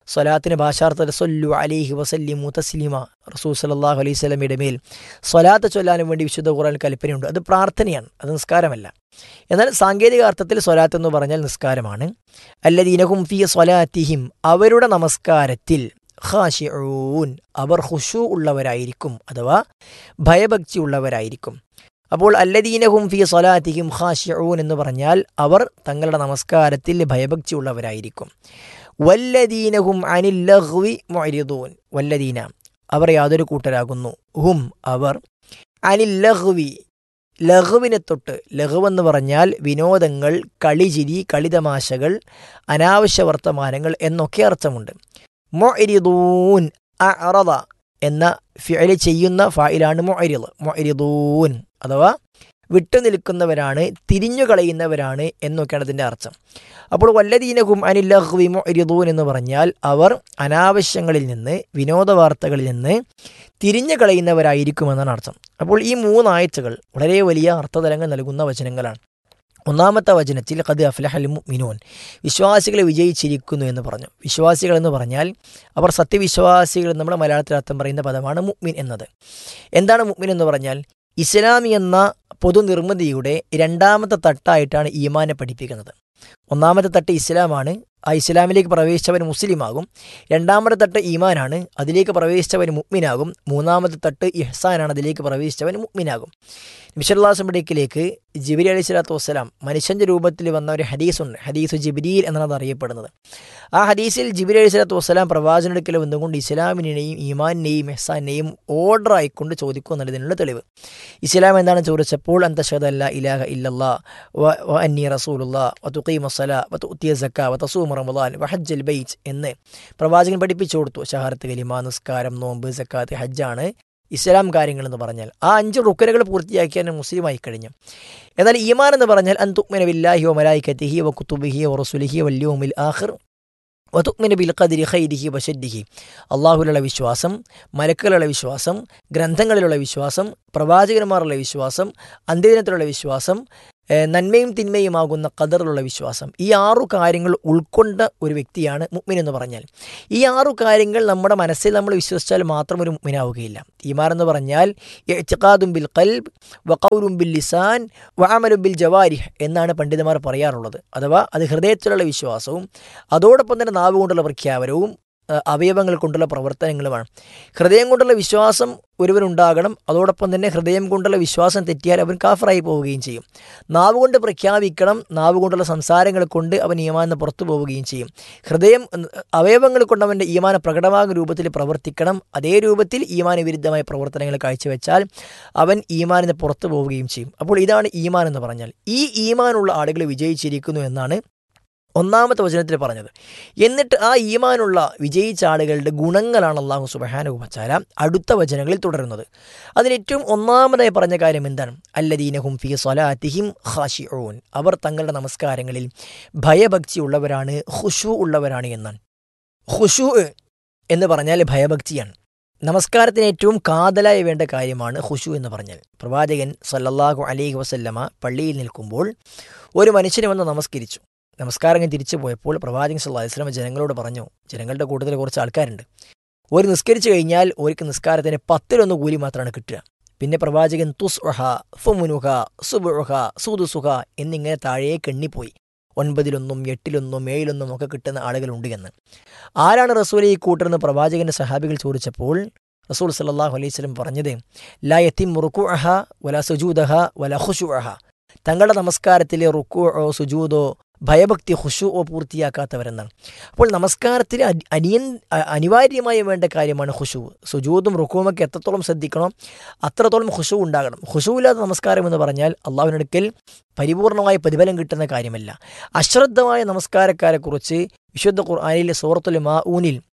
സ്വലാത്തിന് ഭാഷാർത്ഥത്തിൽ സൊല്ലു അലിഹി വസല്ലിമു തസ്ലിമ റസൂൽ സലാഹു അലൈഹി സ്വലമിയുടെ മേൽ സ്വലാത്ത് ചൊല്ലാനും വേണ്ടി വിശുദ്ധ ഖുറാൻ കൽപ്പനയുണ്ട് അത് പ്രാർത്ഥനയാണ് അത് നിസ്കാരമല്ല എന്നാൽ സാങ്കേതിക അർത്ഥത്തിൽ സ്വലാത്ത് എന്ന് പറഞ്ഞാൽ നിസ്കാരമാണ് അല്ലദീനഹും ഫി സ്വലാത്തിഹിം അവരുടെ നമസ്കാരത്തിൽ ഖാഷിഊൻ അവർ ഹുഷു ഉള്ളവരായിരിക്കും അഥവാ ഭയഭക്തി ഉള്ളവരായിരിക്കും അപ്പോൾ അല്ലദീനഹും ഫി സ്വലാത്തിഹിം ഖാഷിഊൻ എന്ന് പറഞ്ഞാൽ അവർ തങ്ങളുടെ നമസ്കാരത്തിൽ ഭയഭക്തി ഉള്ളവരായിരിക്കും വല്ലദീനഹും അനിൽ ലഹ്വി മൊരിദൂൻ വല്ലദീന അവർ യാതൊരു കൂട്ടരാകുന്നു ഹും അവർ അനിൽ ലഹ്വി ലഘുവിനെ തൊട്ട് ലഘുവെന്ന് എന്ന് പറഞ്ഞാൽ വിനോദങ്ങൾ കളിചിരി കളിതമാശകൾ അനാവശ്യ വർത്തമാനങ്ങൾ എന്നൊക്കെ അർത്ഥമുണ്ട് മൊരിദൂൻ അറദ എന്ന ഫിഅല് ചെയ്യുന്ന ഫായിലാണ് മൊരിദ് മൊരിദൂൻ അഥവാ വിട്ടുനിൽക്കുന്നവരാണ് തിരിഞ്ഞു കളയുന്നവരാണ് എന്നൊക്കെയാണ് അതിൻ്റെ അർത്ഥം അപ്പോൾ വല്ലദീനകും അനില്ലഹ്വി മൊരിദൂൻ എന്ന് പറഞ്ഞാൽ അവർ അനാവശ്യങ്ങളിൽ നിന്ന് വിനോദ വാർത്തകളിൽ നിന്ന് തിരിഞ്ഞു കളയുന്നവരായിരിക്കുമെന്നാണ് അർത്ഥം അപ്പോൾ ഈ മൂന്നാഴ്ചകൾ വളരെ വലിയ അർത്ഥതലങ്ങൾ നൽകുന്ന വചനങ്ങളാണ് ഒന്നാമത്തെ വചനത്തിൽ കത് അഫ്ലഹൽ മിനോൻ വിശ്വാസികളെ വിജയിച്ചിരിക്കുന്നു എന്ന് പറഞ്ഞു വിശ്വാസികൾ എന്ന് പറഞ്ഞാൽ അവർ സത്യവിശ്വാസികൾ നമ്മുടെ മലയാളത്തിൽ അർത്ഥം പറയുന്ന പദമാണ് മുഅ്മിൻ എന്നത് എന്താണ് മുഅ്മിൻ എന്ന് പറഞ്ഞാൽ ഇസ്ലാമി എന്ന പൊതുനിർമ്മിതിയുടെ രണ്ടാമത്തെ തട്ടായിട്ടാണ് ഈമാനെ പഠിപ്പിക്കുന്നത് ഒന്നാമത്തെ തട്ട് ഇസ്ലാമാണ് ആ ഇസ്ലാമിലേക്ക് പ്രവേശിച്ചവൻ മുസ്ലിമാകും രണ്ടാമത്തെ തട്ട് ഈമാനാണ് അതിലേക്ക് പ്രവേശിച്ചവൻ മുഗ്മിനാകും മൂന്നാമത്തെ തട്ട് ഇഹ്സാനാണ് അതിലേക്ക് പ്രവേശിച്ചവൻ മുഗ്മിനാകും നിമിഷല്ലാസമ്പടേക്കിലേക്ക് ജിബിരി അലി സ്വലാത്തു വസ്സലാം മനുഷ്യൻ്റെ രൂപത്തിൽ വന്ന ഒരു ഹദീസുണ്ട് ഹദീസ് ജിബിരിയിൽ എന്നാണ് അത് അറിയപ്പെടുന്നത് ആ ഹദീസിൽ ജിബിരി അലി സ്വലാത്തു വസ്സലാം പ്രവാചനെടുക്കൽ വന്നുകൊണ്ട് ഇസ്ലാമിനെയും ഈമാനിനെയും എഹ്സാനെയും ഓർഡർ ആയിക്കൊണ്ട് ചോദിക്കും എന്നുള്ളതിനുള്ള തെളിവ് ഇസ്ലാം എന്താണ് ചോദിച്ചപ്പോൾ അന്തഷദല്ല ഇലാഹ ഇല്ലല്ലാ വ അന്നി റസൂലുള്ള വ തുഖീമ സല വ തുത്തിയ സക്ക വ തസൂമ റമദാൻ വ ഹജ്ജൽ ബൈറ്റ് എന്ന് പ്രവാചകൻ പഠിപ്പിച്ചു കൊടുത്തു ഷഹാരത്ത് കലിമ നിസ്കാരം നോമ്പ് സക്കാത്ത് ഹജ്ജാണ് ഇസ്ലാം കാര്യങ്ങൾ എന്ന് പറഞ്ഞാൽ ആ അഞ്ച് റുക്കനുകൾ പൂർത്തിയാക്കിയാൽ മുസ്ലിമായി കഴിഞ്ഞു എന്നാൽ ഈമാൻ എന്ന് പറഞ്ഞാൽ അന്തുക്മിന ബില്ലാഹി വ മലായിക്കത്തിഹി വ കുത്തുബിഹി വ റസുലിഹി വല്യോമിൽ ആഖിർ വതുക്മിന ബിൽ ഖദിരി ഖൈരിഹി വശദ്ദിഹി അള്ളാഹുലുള്ള വിശ്വാസം മലക്കുകളുടെ വിശ്വാസം ഗ്രന്ഥങ്ങളിലുള്ള വിശ്വാസം പ്രവാചകന്മാരുള്ള വിശ്വാസം അന്ത്യദിനത്തിലുള്ള വിശ്വാസം നന്മയും തിന്മയുമാകുന്ന കദറിലുള്ള വിശ്വാസം ഈ ആറു കാര്യങ്ങൾ ഉൾക്കൊണ്ട ഒരു വ്യക്തിയാണ് മുഗ്മിൻ എന്ന് പറഞ്ഞാൽ ഈ ആറു കാര്യങ്ങൾ നമ്മുടെ മനസ്സിൽ നമ്മൾ വിശ്വസിച്ചാൽ മാത്രം ഒരു മുഗ്മിനാവുകയില്ല ഈമാൻ എന്ന് പറഞ്ഞാൽ എച്ചക്കാദും ബിൽ കൽബ് വക്കൗരും ബിൽ ലിസാൻ വാമലും ബിൽ ജവാരിഹ് എന്നാണ് പണ്ഡിതന്മാർ പറയാറുള്ളത് അഥവാ അത് ഹൃദയത്തിലുള്ള വിശ്വാസവും അതോടൊപ്പം തന്നെ നാവ് കൊണ്ടുള്ള പ്രഖ്യാപനവും അവയവങ്ങൾ കൊണ്ടുള്ള പ്രവർത്തനങ്ങളുമാണ് ഹൃദയം കൊണ്ടുള്ള വിശ്വാസം ഒരുവനുണ്ടാകണം അതോടൊപ്പം തന്നെ ഹൃദയം കൊണ്ടുള്ള വിശ്വാസം തെറ്റിയാൽ അവൻ കാഫറായി പോവുകയും ചെയ്യും നാവ് കൊണ്ട് പ്രഖ്യാപിക്കണം നാവ് കൊണ്ടുള്ള സംസാരങ്ങൾ കൊണ്ട് അവൻ ഈമാനെ പുറത്തു പോവുകയും ചെയ്യും ഹൃദയം അവയവങ്ങൾ കൊണ്ട് അവൻ്റെ ഈമാന പ്രകടമാകുന്ന രൂപത്തിൽ പ്രവർത്തിക്കണം അതേ രൂപത്തിൽ ഈമാന വിരുദ്ധമായ പ്രവർത്തനങ്ങൾ കാഴ്ചവെച്ചാൽ അവൻ ഈമാനിന് പുറത്തു പോവുകയും ചെയ്യും അപ്പോൾ ഇതാണ് ഈമാൻ എന്ന് പറഞ്ഞാൽ ഈ ഈമാനുള്ള ആളുകൾ വിജയിച്ചിരിക്കുന്നു എന്നാണ് ഒന്നാമത്തെ വചനത്തിൽ പറഞ്ഞത് എന്നിട്ട് ആ ഈമാനുള്ള വിജയിച്ച ആളുകളുടെ ഗുണങ്ങളാണ് അള്ളാഹു സുബഹാനുഭവച്ചാല അടുത്ത വചനങ്ങളിൽ തുടരുന്നത് അതിലേറ്റവും ഒന്നാമതായി പറഞ്ഞ കാര്യം എന്താണ് അല്ലദീനഹും ഫി സ്വലാത്തിഹിം ഖാഷിഊൻ അവർ തങ്ങളുടെ നമസ്കാരങ്ങളിൽ ഭയഭക്തി ഉള്ളവരാണ് ഹുഷു ഉള്ളവരാണ് എന്നാണ് ഹുഷു എന്ന് പറഞ്ഞാൽ ഭയഭക്തിയാണ് നമസ്കാരത്തിന് ഏറ്റവും കാതലായി വേണ്ട കാര്യമാണ് ഹുഷു എന്ന് പറഞ്ഞാൽ പ്രവാചകൻ സല്ലല്ലാഹു അലൈഹി വസല്ലമ പള്ളിയിൽ നിൽക്കുമ്പോൾ ഒരു മനുഷ്യനെ വന്ന് നമസ്കരിച്ചു നമസ്കാരം തിരിച്ചു പോയപ്പോൾ പ്രവാചകൻ സല്ലാ വസ്ലമ ജനങ്ങളോട് പറഞ്ഞു ജനങ്ങളുടെ കൂട്ടത്തിൽ കുറച്ച് ആൾക്കാരുണ്ട് ഒരു നിസ്കരിച്ചു കഴിഞ്ഞാൽ ഒരിക്കൽ നിസ്കാരത്തിന് പത്തിലൊന്ന് കൂലി മാത്രമാണ് കിട്ടുക പിന്നെ പ്രവാചകൻ തുസ് ഉഹ ഫുമുനുഹ സുബുഹ സുദുസുഹ എന്നിങ്ങനെ താഴേക്ക് എണ്ണിപ്പോയി ഒൻപതിലൊന്നും എട്ടിലൊന്നും ഏഴിലൊന്നും ഒക്കെ കിട്ടുന്ന ആളുകളുണ്ട് എന്ന് ആരാണ് റസൂൽ ഈ കൂട്ടരെന്ന് പ്രവാചകന്റെ സഹാബികൾ ചോദിച്ചപ്പോൾ റസൂൽ സല്ലാഹു അലൈഹി സ്വലം പറഞ്ഞത് ലാ യത്തിം റുക്കു അഹ വല സുജൂദഹ വല ഹുഷു അഹ തങ്ങളുടെ നമസ്കാരത്തിലെ റുക്കുവോ സുജൂദോ ഭയഭക്തി ഹുഷുവോ പൂർത്തിയാക്കാത്തവരെന്നാണ് അപ്പോൾ നമസ്കാരത്തിൽ അനിയൻ അനിവാര്യമായി വേണ്ട കാര്യമാണ് ഹുഷു സുജൂദും റുക്കുവുമൊക്കെ എത്രത്തോളം ശ്രദ്ധിക്കണം അത്രത്തോളം ഹുഷു ഉണ്ടാകണം ഹുഷുവില്ലാത്ത നമസ്കാരം എന്ന് പറഞ്ഞാൽ അള്ളാഹുവിനടുക്കൽ പരിപൂർണമായ പ്രതിഫലം കിട്ടുന്ന കാര്യമല്ല അശ്രദ്ധമായ നമസ്കാരക്കാരെക്കുറിച്ച് വിശുദ്ധ ഖുർആാനിലെ സൂറത്തുൽ മാ ഊനിൽ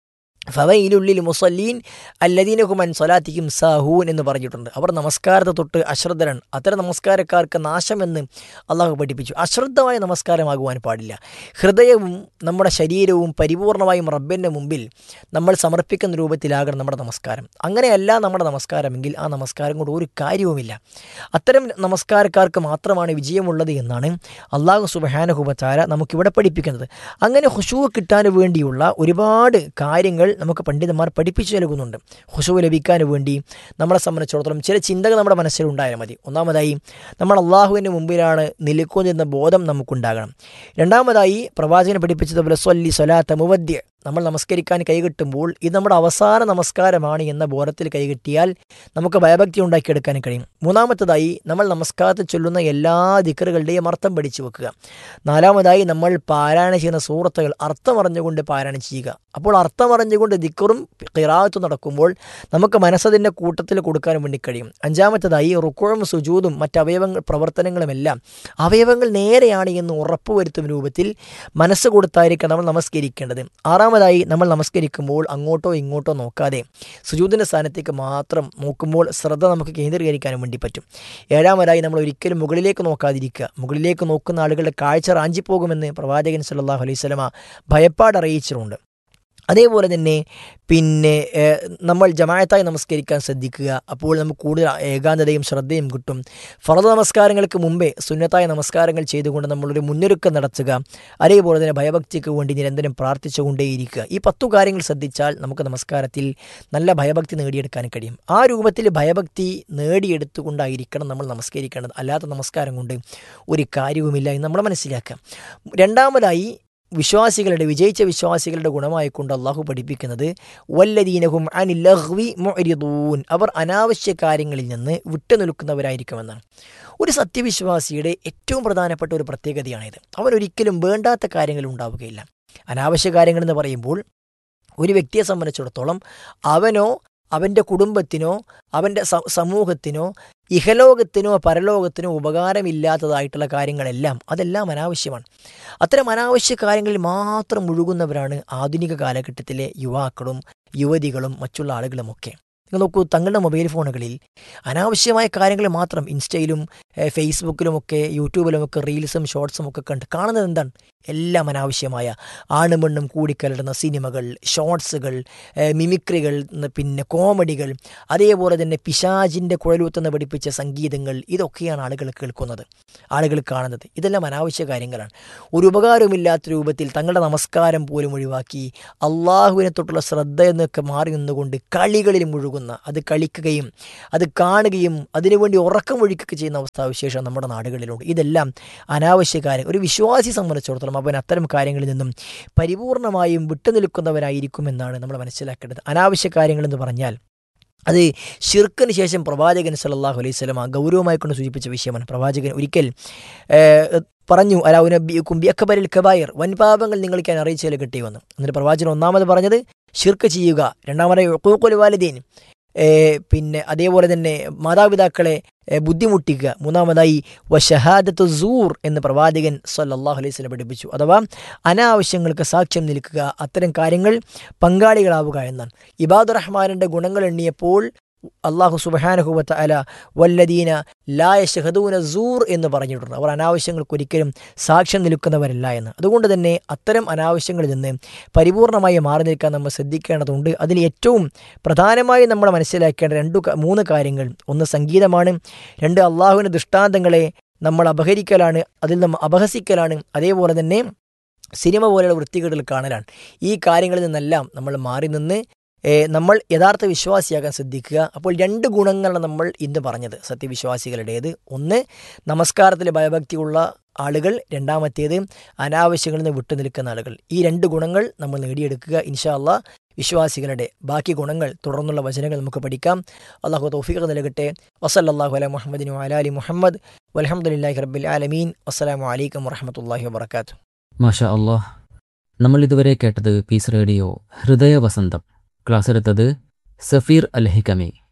ഫവയിലുള്ളിൽ മുസല്ലീൻ അല്ലദീനഹുമൻ സ്വലാത്തിക്കും സാഹൂൻ എന്ന് പറഞ്ഞിട്ടുണ്ട് അവർ നമസ്കാരത്തെ തൊട്ട് അശ്രദ്ധരാണ് അത്തരം നമസ്കാരക്കാർക്ക് നാശമെന്ന് അള്ളാഹു പഠിപ്പിച്ചു അശ്രദ്ധമായ നമസ്കാരമാകുവാൻ പാടില്ല ഹൃദയവും നമ്മുടെ ശരീരവും പരിപൂർണമായും റബ്ബിൻ്റെ മുമ്പിൽ നമ്മൾ സമർപ്പിക്കുന്ന രൂപത്തിലാകണം നമ്മുടെ നമസ്കാരം അങ്ങനെയല്ല നമ്മുടെ നമസ്കാരമെങ്കിൽ ആ നമസ്കാരം കൊണ്ട് ഒരു കാര്യവുമില്ല അത്തരം നമസ്കാരക്കാർക്ക് മാത്രമാണ് വിജയമുള്ളത് എന്നാണ് അള്ളാഹു സുബഹാനഹുബത്താര നമുക്കിവിടെ പഠിപ്പിക്കുന്നത് അങ്ങനെ ഹുഷു കിട്ടാൻ വേണ്ടിയുള്ള ഒരുപാട് കാര്യങ്ങൾ നമുക്ക് പണ്ഡിതന്മാർ പഠിപ്പിച്ചു നൽകുന്നുണ്ട് ഹുഷു ലഭിക്കാൻ വേണ്ടി നമ്മളെ സംബന്ധിച്ചിടത്തോളം ചില ചിന്തകൾ നമ്മുടെ മനസ്സിലുണ്ടായാൽ മതി ഒന്നാമതായി നമ്മൾ അള്ളാഹുവിൻ്റെ മുമ്പിലാണ് നിൽക്കുന്നതെന്ന ബോധം നമുക്കുണ്ടാകണം രണ്ടാമതായി പ്രവാചകൻ പഠിപ്പിച്ചതുപോലെ സ്വല്ലി സ്വലാത്ത മുവദ്യ നമ്മൾ നമസ്കരിക്കാൻ കൈകെട്ടുമ്പോൾ ഇത് നമ്മുടെ അവസാന നമസ്കാരമാണ് എന്ന ബോധത്തിൽ കൈകെട്ടിയാൽ നമുക്ക് ഭയഭക്തി ഉണ്ടാക്കിയെടുക്കാൻ കഴിയും മൂന്നാമത്തതായി നമ്മൾ നമസ്കാരത്തിൽ ചൊല്ലുന്ന എല്ലാ ദിക്കറുകളുടെയും അർത്ഥം പഠിച്ചു വെക്കുക നാലാമതായി നമ്മൾ പാരായണം ചെയ്യുന്ന സൂറത്തുകൾ അർത്ഥമറിഞ്ഞുകൊണ്ട് പാരായണം ചെയ്യുക അപ്പോൾ അർത്ഥമറിഞ്ഞുകൊണ്ട് ദിക്കറും കിറാത്തും നടക്കുമ്പോൾ നമുക്ക് മനസ്സതിൻ്റെ കൂട്ടത്തിൽ കൊടുക്കാൻ വേണ്ടി കഴിയും അഞ്ചാമത്തതായി റുക്കുഴും സുജൂതും മറ്റ് അവയവങ്ങൾ പ്രവർത്തനങ്ങളുമെല്ലാം അവയവങ്ങൾ നേരെയാണ് എന്ന് ഉറപ്പുവരുത്തും രൂപത്തിൽ മനസ്സ് കൊടുത്തായിരിക്കണം നമ്മൾ നമസ്കരിക്കേണ്ടത് ആറാമതായി നമ്മൾ നമസ്കരിക്കുമ്പോൾ അങ്ങോട്ടോ ഇങ്ങോട്ടോ നോക്കാതെ സുജൂതിൻ്റെ സ്ഥാനത്തേക്ക് മാത്രം നോക്കുമ്പോൾ ശ്രദ്ധ നമുക്ക് കേന്ദ്രീകരിക്കാനും വേണ്ടി പറ്റും ഏഴാമതായി നമ്മൾ ഒരിക്കലും മുകളിലേക്ക് നോക്കാതിരിക്കുക മുകളിലേക്ക് നോക്കുന്ന ആളുകളുടെ കാഴ്ച റാഞ്ചിപ്പോകുമെന്ന് പ്രവാചകൻ സല്ലല്ലാഹു അലൈഹി സ്വലമ ഭയപ്പാട് അറിയിച്ചിട്ടുണ്ട് അതേപോലെ തന്നെ പിന്നെ ഏഹ്, നമ്മൾ ജമായത്തായി നമസ്കരിക്കാൻ ശ്രദ്ധിക്കുക അപ്പോൾ നമുക്ക് കൂടുതൽ ഏകാന്തതയും ശ്രദ്ധയും കിട്ടും ഫറദ് നമസ്കാരങ്ങൾക്ക് മുമ്പേ സുന്നത്തായ നമസ്കാരങ്ങൾ ചെയ്തുകൊണ്ട് നമ്മളൊരു മുന്നൊരുക്കം നടത്തുക അതേപോലെ തന്നെ ഭയഭക്തിക്ക് വേണ്ടി നിരന്തരം പ്രാർത്ഥിച്ചുകൊണ്ടേയിരിക്കുക ഈ പത്തു കാര്യങ്ങൾ ശ്രദ്ധിച്ചാൽ നമുക്ക് നമസ്കാരത്തിൽ നല്ല ഭയഭക്തി നേടിയെടുക്കാൻ കഴിയും ആ രൂപത്തിൽ ഭയഭക്തി നേടിയെടുത്തുകൊണ്ടായിരിക്കണം നമ്മൾ നമസ്കരിക്കേണ്ടത് അല്ലാത്ത നമസ്കാരം കൊണ്ട് ഒരു കാര്യവുമില്ല എന്ന് നമ്മൾ മനസ്സിലാക്കുക രണ്ടാമതായി വിശ്വാസികളുടെ വിജയിച്ച വിശ്വാസികളുടെ ഗുണമായിക്കൊണ്ട് അള്ളാഹു പഠിപ്പിക്കുന്നത് വല്ലദീനഹും അനിലഹ്വി മൊരിദൂൻ അവർ അനാവശ്യ കാര്യങ്ങളിൽ നിന്ന് വിട്ടുനിൽക്കുന്നവരായിരിക്കുമെന്നാണ് ഒരു സത്യവിശ്വാസിയുടെ ഏറ്റവും പ്രധാനപ്പെട്ട ഒരു പ്രത്യേകതയാണിത് അവൻ ഒരിക്കലും വേണ്ടാത്ത കാര്യങ്ങൾ ഉണ്ടാവുകയില്ല അനാവശ്യ കാര്യങ്ങൾ എന്ന് പറയുമ്പോൾ ഒരു വ്യക്തിയെ സംബന്ധിച്ചിടത്തോളം അവനോ അവൻ്റെ കുടുംബത്തിനോ അവൻ്റെ സ- സമൂഹത്തിനോ ഇഹലോകത്തിനോ പരലോകത്തിനോ ഉപകാരമില്ലാത്തതായിട്ടുള്ള കാര്യങ്ങളെല്ലാം അതെല്ലാം അനാവശ്യമാണ് അത്തരം അനാവശ്യ കാര്യങ്ങളിൽ മാത്രം മുഴുകുന്നവരാണ് ആധുനിക കാലഘട്ടത്തിലെ യുവാക്കളും യുവതികളും മറ്റുള്ള ആളുകളുമൊക്കെ നിങ്ങൾ നോക്കൂ തങ്ങളുടെ മൊബൈൽ ഫോണുകളിൽ അനാവശ്യമായ കാര്യങ്ങൾ മാത്രം ഇൻസ്റ്റയിലും ഏഹ്, ഫേസ്ബുക്കിലുമൊക്കെ യൂട്യൂബിലുമൊക്കെ റീൽസും ഷോർട്സും ഒക്കെ കണ്ട് കാണുന്നത് എന്താണ് എല്ലാം അനാവശ്യമായ ആണും പെണ്ണും കൂടിക്കലർന്ന സിനിമകൾ ഷോർട്സുകൾ ഏഹ്, മിമിക്രികൾ ന്ന് പിന്നെ കോമഡികൾ അതേപോലെ തന്നെ പിശാജിൻ്റെ കുഴലൂത്തെന്ന് പഠിപ്പിച്ച സംഗീതങ്ങൾ ഇതൊക്കെയാണ് ആളുകൾ കേൾക്കുന്നത് ആളുകൾ കാണുന്നത് ഇതെല്ലാം അനാവശ്യ കാര്യങ്ങളാണ് ഒരു ഉപകാരവുമില്ലാത്ത രൂപത്തിൽ തങ്ങളുടെ നമസ്കാരം പോലും ഒഴിവാക്കി അള്ളാഹുവിനെ തൊട്ടുള്ള ശ്രദ്ധ എന്നൊക്കെ മാറി നിന്നുകൊണ്ട് കളികളിൽ മുഴുകുന്ന അത് കളിക്കുകയും അത് കാണുകയും അതിനുവേണ്ടി ഉറക്കം ഒഴിക്കുകയൊക്കെ ചെയ്യുന്ന അവസ്ഥാവിശേഷം നമ്മുടെ നാടുകളിലുണ്ട് ഇതെല്ലാം അനാവശ്യ കാര്യം ഒരു വിശ്വാസി സംബന്ധിച്ചിടത്തോളം അവൻ അത്തരം കാര്യങ്ങളിൽ നിന്നും പരിപൂർണമായും വിട്ടുനിൽക്കുന്നവരായിരിക്കുമെന്നാണ് നമ്മൾ മനസ്സിലാക്കേണ്ടത് അനാവശ്യ കാര്യങ്ങൾ എന്ന് പറഞ്ഞാൽ അത് ഷിർക്കിന് ശേഷം പ്രവാചകൻ സല്ലല്ലാഹു അലൈഹി സ്വലമ ഗൗരവമായി കൊണ്ട് സൂചിപ്പിച്ച വിഷയമാണ് പ്രവാചകൻ ഒരിക്കൽ ഏഹ്, പറഞ്ഞു അലാവുന കുമ്പി അക്കബരിൽ കബായർ വൻപാപങ്ങൾ നിങ്ങൾക്ക് ഞാൻ അറിയിച്ചാൽ കിട്ടി വന്നു എന്നിട്ട് പ്രവാചകൻ ഒന്നാമത് പറഞ്ഞത് ഷിർക്ക് ചെയ്യുക രണ്ടാമതായി ഉഖൂഖുൽ വാലിദീൻ ഏഹ്, പിന്നെ അതേപോലെ തന്നെ മാതാപിതാക്കളെ ഏഹ്, ബുദ്ധിമുട്ടിക്കുക മൂന്നാമതായി വഷഹാദത്ത് സൂർ എന്ന് പ്രവാചകൻ സല്ലല്ലാഹു അലൈഹി സ്വലം പഠിപ്പിച്ചു അഥവാ അനാവശ്യങ്ങൾക്ക് സാക്ഷ്യം നിൽക്കുക അത്തരം കാര്യങ്ങൾ പങ്കാളികളാവുക എന്നാണ് ഇബാദുർ റഹ്മാനിൻ്റെ ഗുണങ്ങൾ എണ്ണിയപ്പോൾ അള്ളാഹു സുബഹാനഹുബത്ത് അല വല്ലദീന ലായ ഷഹദൂന സൂർ എന്ന് പറഞ്ഞിട്ടുണ്ട് അവർ അനാവശ്യങ്ങൾക്ക് ഒരിക്കലും സാക്ഷ്യം നിൽക്കുന്നവരല്ല എന്ന് അതുകൊണ്ട് തന്നെ അത്തരം അനാവശ്യങ്ങളിൽ നിന്ന് പരിപൂർണമായി മാറി നിൽക്കാൻ നമ്മൾ ശ്രദ്ധിക്കേണ്ടതുണ്ട് അതിൽ ഏറ്റവും പ്രധാനമായി നമ്മൾ മനസ്സിലാക്കേണ്ട രണ്ടു ക- മൂന്ന് കാര്യങ്ങൾ ഒന്ന് സംഗീതമാണ് രണ്ട് അള്ളാഹുവിൻ്റെ ദൃഷ്ടാന്തങ്ങളെ നമ്മൾ അപഹരിക്കലാണ് അതിൽ നമ്മൾ അപഹസിക്കലാണ് അതേപോലെ തന്നെ സിനിമ പോലെയുള്ള വൃത്തികേടുകൾ കാണലാണ് ഈ കാര്യങ്ങളിൽ നിന്നെല്ലാം നമ്മൾ മാറി നിന്ന് ഏ, നമ്മൾ യഥാർത്ഥ വിശ്വാസിയാകാൻ ശ്രദ്ധിക്കുക അപ്പോൾ രണ്ട് ഗുണങ്ങളാണ് നമ്മൾ ഇന്ന് പറഞ്ഞത് സത്യവിശ്വാസികളുടേത് ഒന്ന് നമസ്കാരത്തിൽ ഭയഭക്തിയുള്ള ആളുകൾ രണ്ടാമത്തേത് അനാവശ്യങ്ങളിൽ നിന്ന് വിട്ടുനിൽക്കുന്ന ആളുകൾ ഈ രണ്ട് ഗുണങ്ങൾ നമ്മൾ നേടിയെടുക്കുക ഇൻഷാ അള്ളാ വിശ്വാസികളുടെ ബാക്കി ഗുണങ്ങൾ തുടർന്നുള്ള വചനങ്ങൾ നമുക്ക് പഠിക്കാം അള്ളാഹു തൗഫീഖ് നൽകട്ടെ വസല്ലാഹു അല മുഹമ്മദിനു അലാലി മുഹമ്മദ് വലഹമുല്ലാഹി റബ്ബിൽ ആലമീൻ വസ്സലാമു അലൈക്കും വറഹമത്തല്ലാഹി വബർക്കാത്തു മാഷാ അള്ളാഹ് നമ്മൾ ഇതുവരെ കേട്ടത് പീസ് റേഡിയോ ഹൃദയ വസന്തം ക്ലാസ് എടുത്തത് സഫീർ അൽ ഹിക്കമി